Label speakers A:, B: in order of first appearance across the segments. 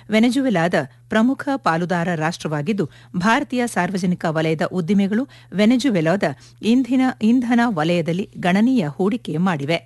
A: ವೆನೆಜುವೆಲಾದ ಪ್ರಮುಖ ಪಾಲುದಾರ ರಾಷ್ಟವಾಗಿದ್ದು ಭಾರತೀಯ ಸಾರ್ವಜನಿಕ ವಲಯದ ಉದ್ದಿಮೆಗಳು ವೆನೆಜುವೆಲಾದ ಇಂಧಿನ ಇಂಧನ ವಲಯದಲ್ಲಿ ಗಣನೀಯ ಹೂಡಿಕೆ ಮಾಡಿವೆ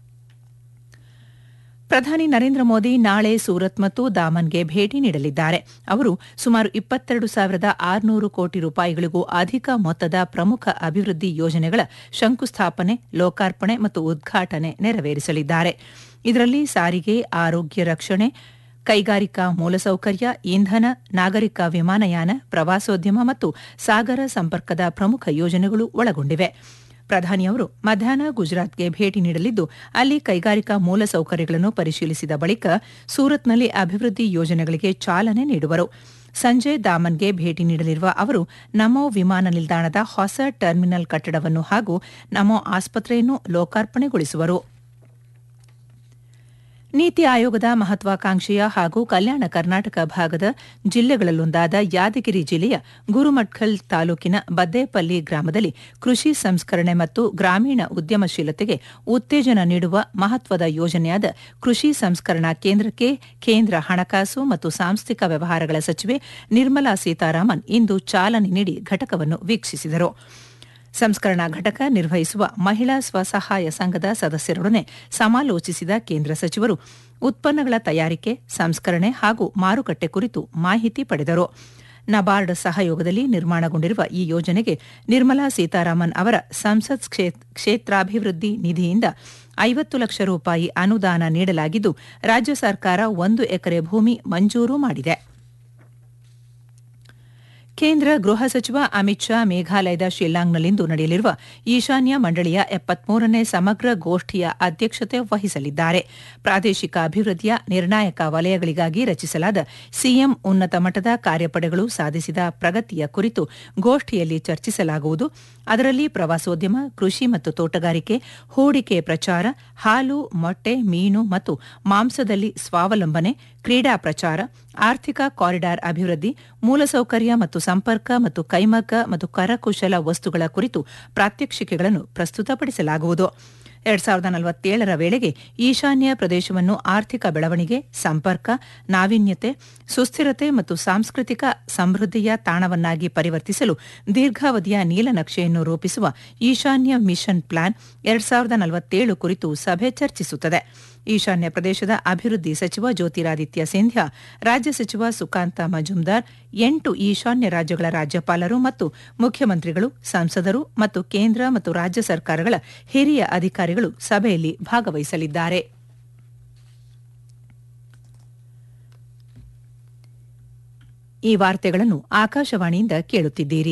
A: ಪ್ರಧಾನಿ ನರೇಂದ್ರ ಮೋದಿ ನಾಳೆ ಸೂರತ್ ಮತ್ತು ದಾಮನ್ಗೆ ಭೇಟಿ ನೀಡಲಿದ್ದಾರೆ ಅವರು ಸುಮಾರು ಇಪ್ಪತ್ತೆರಡು ಸಾವಿರದ ಆರುನೂರು ಕೋಟಿ ರೂಪಾಯಿಗಳಿಗೂ ಅಧಿಕ ಮೊತ್ತದ ಪ್ರಮುಖ ಅಭಿವೃದ್ಧಿ ಯೋಜನೆಗಳ ಶಂಕುಸ್ಥಾಪನೆ ಲೋಕಾರ್ಪಣೆ ಮತ್ತು ಉದ್ಘಾಟನೆ ನೆರವೇರಿಸಲಿದ್ದಾರೆ ಇದರಲ್ಲಿ ಸಾರಿಗೆ ಆರೋಗ್ಯ ರಕ್ಷಣೆ ಕೈಗಾರಿಕಾ ಮೂಲಸೌಕರ್ಯ ಇಂಧನ ನಾಗರಿಕ ವಿಮಾನಯಾನ ಪ್ರವಾಸೋದ್ಯಮ ಮತ್ತು ಸಾಗರ ಸಂಪರ್ಕದ ಪ್ರಮುಖ ಯೋಜನೆಗಳು ಒಳಗೊಂಡಿವೆ ಪ್ರಧಾನಿಯವರು ಮಧ್ಯಾಹ್ನ ಗುಜರಾತ್ಗೆ ಭೇಟಿ ನೀಡಲಿದ್ದು ಅಲ್ಲಿ ಕೈಗಾರಿಕಾ ಮೂಲಸೌಕರ್ಯಗಳನ್ನು ಪರಿಶೀಲಿಸಿದ ಬಳಿಕ ಸೂರತ್ನಲ್ಲಿ ಅಭಿವೃದ್ಧಿ ಯೋಜನೆಗಳಿಗೆ ಚಾಲನೆ ನೀಡುವರು ಸಂಜೆ ದಾಮನ್ಗೆ ಭೇಟಿ ನೀಡಲಿರುವ ಅವರು ನಮೋ ವಿಮಾನ ನಿಲ್ದಾಣದ ಹೊಸ ಟರ್ಮಿನಲ್ ಕಟ್ಟಡವನ್ನು ಹಾಗೂ ನಮೋ ಆಸ್ಪತ್ರೆಯನ್ನು ಲೋಕಾರ್ಪಣೆಗೊಳಿಸುವರು ನೀತಿ ಆಯೋಗದ ಮಹತ್ವಾಕಾಂಕ್ಷೆಯ ಹಾಗೂ ಕಲ್ಯಾಣ ಕರ್ನಾಟಕ ಭಾಗದ ಜಿಲ್ಲೆಗಳಲ್ಲೊಂದಾದ ಯಾದಗಿರಿ ಜಿಲ್ಲೆಯ ಗುರುಮಠ್ಕಲ್ ತಾಲೂಕಿನ ಬದ್ದೇಪಲ್ಲಿ ಗ್ರಾಮದಲ್ಲಿ ಕೃಷಿ ಸಂಸ್ಕರಣೆ ಮತ್ತು ಗ್ರಾಮೀಣ ಉದ್ಯಮಶೀಲತೆಗೆ ಉತ್ತೇಜನ ನೀಡುವ ಮಹತ್ವದ ಯೋಜನೆಯಾದ ಕೃಷಿ ಸಂಸ್ಕರಣಾ ಕೇಂದ್ರಕ್ಕೆ ಕೇಂದ್ರ ಹಣಕಾಸು ಮತ್ತು ಸಾಂಸ್ಥಿಕ ವ್ಯವಹಾರಗಳ ಸಚಿವೆ ನಿರ್ಮಲಾ ಸೀತಾರಾಮನ್ ಇಂದು ಚಾಲನೆ ನೀಡಿ ಘಟಕವನ್ನು ವೀಕ್ಷಿಸಿದರು ಸಂಸ್ಕರಣಾ ಘಟಕ ನಿರ್ವಹಿಸುವ ಮಹಿಳಾ ಸ್ವಸಹಾಯ ಸಂಘದ ಸದಸ್ಯರೊಡನೆ ಸಮಾಲೋಚಿಸಿದ ಕೇಂದ್ರ ಸಚಿವರು ಉತ್ಪನ್ನಗಳ ತಯಾರಿಕೆ ಸಂಸ್ಕರಣೆ ಹಾಗೂ ಮಾರುಕಟ್ಟೆ ಕುರಿತು ಮಾಹಿತಿ ಪಡೆದರು ನಬಾರ್ಡ್ ಸಹಯೋಗದಲ್ಲಿ ನಿರ್ಮಾಣಗೊಂಡಿರುವ ಈ ಯೋಜನೆಗೆ ನಿರ್ಮಲಾ ಸೀತಾರಾಮನ್ ಅವರ ಸಂಸತ್ ಕ್ಷೇತ್ರಾಭಿವೃದ್ಧಿ ನಿಧಿಯಿಂದ ಐವತ್ತು ಲಕ್ಷ ರೂಪಾಯಿ ಅನುದಾನ ನೀಡಲಾಗಿದ್ದು ರಾಜ್ಯ ಸರ್ಕಾರ ಒಂದು ಎಕರೆ ಭೂಮಿ ಮಂಜೂರು ಮಾಡಿದೆ ಕೇಂದ್ರ ಗೃಹ ಸಚಿವ ಅಮಿತ್ ಶಾ ಮೇಘಾಲಯದ ಶಿಲ್ಲಾಂಗ್ನಲ್ಲಿಂದು ನಡೆಯಲಿರುವ ಈಶಾನ್ಯ ಮಂಡಳಿಯ ಎಪ್ಪತ್ಮೂರನೇ ಸಮಗ್ರ ಗೋಷ್ಠಿಯ ಅಧ್ಯಕ್ಷತೆ ವಹಿಸಲಿದ್ದಾರೆ ಪ್ರಾದೇಶಿಕ ಅಭಿವೃದ್ಧಿಯ ನಿರ್ಣಾಯಕ ವಲಯಗಳಿಗಾಗಿ ರಚಿಸಲಾದ ಸಿಎಂ ಉನ್ನತ ಮಟ್ಟದ ಕಾರ್ಯಪಡೆಗಳು ಸಾಧಿಸಿದ ಪ್ರಗತಿಯ ಕುರಿತು ಗೋಷ್ಠಿಯಲ್ಲಿ ಚರ್ಚಿಸಲಾಗುವುದು ಅದರಲ್ಲಿ ಪ್ರವಾಸೋದ್ಯಮ ಕೃಷಿ ಮತ್ತು ತೋಟಗಾರಿಕೆ ಹೂಡಿಕೆ ಪ್ರಚಾರ ಹಾಲು ಮೊಟ್ಟೆ ಮೀನು ಮತ್ತು ಮಾಂಸದಲ್ಲಿ ಸ್ವಾವಲಂಬನೆ ಕ್ರೀಡಾ ಪ್ರಚಾರ ಆರ್ಥಿಕ ಕಾರಿಡಾರ್ ಅಭಿವೃದ್ಧಿ ಮೂಲಸೌಕರ್ಯ ಮತ್ತು ಸಂಪರ್ಕ ಮತ್ತು ಕೈಮಗ್ಗ ಮತ್ತು ಕರಕುಶಲ ವಸ್ತುಗಳ ಕುರಿತು ಪ್ರಾತ್ಯಕ್ಷಿಕೆಗಳನ್ನು ಪ್ರಸ್ತುತಪಡಿಸಲಾಗುವುದು ಎರಡ್ ಸಾವಿರದ ನಲವತ್ತೇಳರ ವೇಳೆಗೆ ಈಶಾನ್ಯ ಪ್ರದೇಶವನ್ನು ಆರ್ಥಿಕ ಬೆಳವಣಿಗೆ ಸಂಪರ್ಕ ನಾವೀನ್ಯತೆ ಸುಸ್ಥಿರತೆ ಮತ್ತು ಸಾಂಸ್ಕೃತಿಕ ಸಮೃದ್ಧಿಯ ತಾಣವನ್ನಾಗಿ ಪರಿವರ್ತಿಸಲು ದೀರ್ಘಾವಧಿಯ ನೀಲನಕ್ಷೆಯನ್ನು ರೂಪಿಸುವ ಈಶಾನ್ಯ ಮಿಷನ್ ಪ್ಲಾನ್ ಎರಡ್ ಸಾವಿರದ ನಲವತ್ತೇಳು ಕುರಿತು ಸಭೆ ಚರ್ಚಿಸುತ್ತದೆ ಈಶಾನ್ಯ ಪ್ರದೇಶದ ಅಭಿವೃದ್ಧಿ ಸಚಿವ ಜ್ಯೋತಿರಾದಿತ್ಯ ಸಿಂಧ್ಯಾ ರಾಜ್ಯ ಸಚಿವ ಸುಕಾಂತ ಮಜುಮ್ದಾರ್ ಎಂಟು ಈಶಾನ್ಯ ರಾಜ್ಯಗಳ ರಾಜ್ಯಪಾಲರು ಮತ್ತು ಮುಖ್ಯಮಂತ್ರಿಗಳು ಸಂಸದರು ಮತ್ತು ಕೇಂದ್ರ ಮತ್ತು ರಾಜ್ಯ ಸರ್ಕಾರಗಳ ಹಿರಿಯ ಅಧಿಕಾರಿಗಳು ಸಭೆಯಲ್ಲಿ ಭಾಗವಹಿಸಲಿದ್ದಾರೆ ಈ ವಾರ್ತೆಗಳನ್ನು ಆಕಾಶವಾಣಿಯಿಂದ ಕೇಳುತ್ತಿದ್ದೀರಿ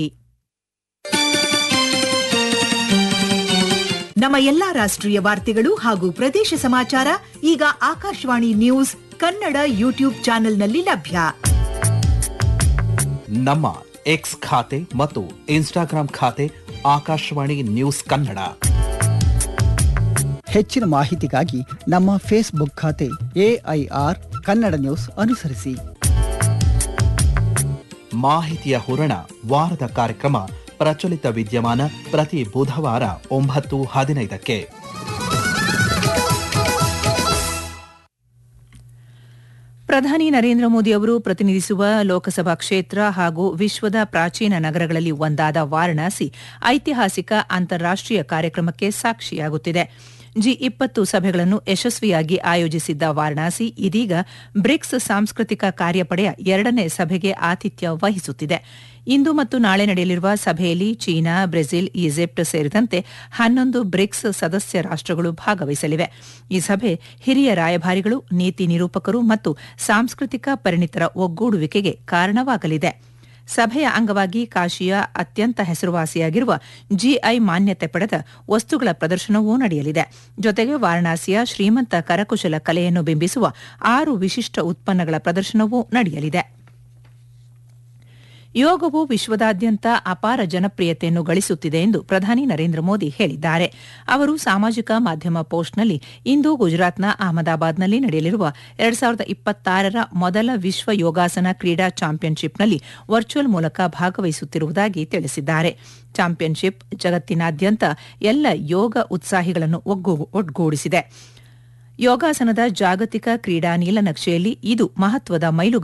B: ನಮ್ಮ ಎಲ್ಲಾ ರಾಷ್ಟ್ರೀಯ ವಾರ್ತೆಗಳು ಹಾಗೂ ಪ್ರದೇಶ ಸಮಾಚಾರ ಈಗ ಆಕಾಶವಾಣಿ ನ್ಯೂಸ್ ಕನ್ನಡ ಯೂಟ್ಯೂಬ್ ಚಾನೆಲ್ನಲ್ಲಿ ಲಭ್ಯ
C: ನಮ್ಮ ಎಕ್ಸ್ ಖಾತೆ ಮತ್ತು ಇನ್ಸ್ಟಾಗ್ರಾಂ ಖಾತೆ ಆಕಾಶವಾಣಿ ನ್ಯೂಸ್ ಕನ್ನಡ
D: ಹೆಚ್ಚಿನ ಮಾಹಿತಿಗಾಗಿ ನಮ್ಮ ಫೇಸ್ಬುಕ್ ಖಾತೆ ಎಐಆರ್ ಕನ್ನಡ ನ್ಯೂಸ್ ಅನುಸರಿಸಿ
C: ಮಾಹಿತಿಯ ಹೂರಣ ವಾರದ ಕಾರ್ಯಕ್ರಮ ಪ್ರಚಲಿತ ವಿದ್ಯಮಾನ ಪ್ರತಿ ಬುಧವಾರ ಒಂಬತ್ತು ಹದಿನೈದಕ್ಕೆ
A: ಪ್ರಧಾನಿ ನರೇಂದ್ರ ಮೋದಿ ಅವರು ಪ್ರತಿನಿಧಿಸುವ ಲೋಕಸಭಾ ಕ್ಷೇತ್ರ ಹಾಗೂ ವಿಶ್ವದ ಪ್ರಾಚೀನ ನಗರಗಳಲ್ಲಿ ಒಂದಾದ ವಾರಣಾಸಿ ಐತಿಹಾಸಿಕ ಅಂತಾರಾಷ್ಟೀಯ ಕಾರ್ಯಕ್ರಮಕ್ಕೆ ಸಾಕ್ಷಿಯಾಗುತ್ತಿದೆ ಜಿ ಇಪ್ಪತ್ತು ಸಭೆಗಳನ್ನು ಯಶಸ್ವಿಯಾಗಿ ಆಯೋಜಿಸಿದ್ದ ವಾರಣಾಸಿ ಇದೀಗ ಬ್ರಿಕ್ಸ್ ಸಾಂಸ್ಕೃತಿಕ ಕಾರ್ಯಪಡೆಯ ಎರಡನೇ ಸಭೆಗೆ ಆತಿಥ್ಯ ವಹಿಸುತ್ತಿದೆ ಇಂದು ಮತ್ತು ನಾಳೆ ನಡೆಯಲಿರುವ ಸಭೆಯಲ್ಲಿ ಚೀನಾ ಬ್ರೆಜಿಲ್ ಈಜಿಪ್ಟ್ ಸೇರಿದಂತೆ ಹನ್ನೊಂದು ಬ್ರಿಕ್ಸ್ ಸದಸ್ಯ ರಾಷ್ಟಗಳು ಭಾಗವಹಿಸಲಿವೆ ಈ ಸಭೆ ಹಿರಿಯ ರಾಯಭಾರಿಗಳು ನೀತಿ ನಿರೂಪಕರು ಮತ್ತು ಸಾಂಸ್ಕೃತಿಕ ಪರಿಣಿತರ ಒಗ್ಗೂಡುವಿಕೆಗೆ ಕಾರಣವಾಗಲಿದೆ ಸಭೆಯ ಅಂಗವಾಗಿ ಕಾಶಿಯ ಅತ್ಯಂತ ಹೆಸರುವಾಸಿಯಾಗಿರುವ ಜಿಐ ಮಾನ್ಯತೆ ಪಡೆದ ವಸ್ತುಗಳ ಪ್ರದರ್ಶನವೂ ನಡೆಯಲಿದೆ ಜೊತೆಗೆ ವಾರಣಾಸಿಯ ಶ್ರೀಮಂತ ಕರಕುಶಲ ಕಲೆಯನ್ನು ಬಿಂಬಿಸುವ ಆರು ವಿಶಿಷ್ಟ ಉತ್ಪನ್ನಗಳ ಪ್ರದರ್ಶನವೂ ನಡೆಯಲಿದೆ ಯೋಗವು ವಿಶ್ವದಾದ್ಯಂತ ಅಪಾರ ಜನಪ್ರಿಯತೆಯನ್ನು ಗಳಿಸುತ್ತಿದೆ ಎಂದು ಪ್ರಧಾನಿ ನರೇಂದ್ರ ಮೋದಿ ಹೇಳಿದ್ದಾರೆ ಅವರು ಸಾಮಾಜಿಕ ಮಾಧ್ಯಮ ಪೋಸ್ಟ್ನಲ್ಲಿ ಇಂದು ಗುಜರಾತ್ನ ಅಹಮದಾಬಾದ್ನಲ್ಲಿ ನಡೆಯಲಿರುವ ಎರಡ್ ಸಾವಿರದ ಇಪ್ಪತ್ತಾರರ ಮೊದಲ ವಿಶ್ವ ಯೋಗಾಸನ ಕ್ರೀಡಾ ಚಾಂಪಿಯನ್ಶಿಪ್ನಲ್ಲಿ ವರ್ಚುವಲ್ ಮೂಲಕ ಭಾಗವಹಿಸುತ್ತಿರುವುದಾಗಿ ತಿಳಿಸಿದ್ದಾರೆ ಚಾಂಪಿಯನ್ಶಿಪ್ ಜಗತ್ತಿನಾದ್ಯಂತ ಎಲ್ಲ ಯೋಗ ಉತ್ಸಾಹಿಗಳನ್ನು ಒಗ್ಗೂಡಿಸಿದೆ ಯೋಗಾಸನದ ಜಾಗತಿಕ ಕ್ರೀಡಾ ನೀಲನಕ್ಷೆಯಲ್ಲಿ ಇದು ಮಹತ್ವದ ಮೈಲುಗಲ್ಲು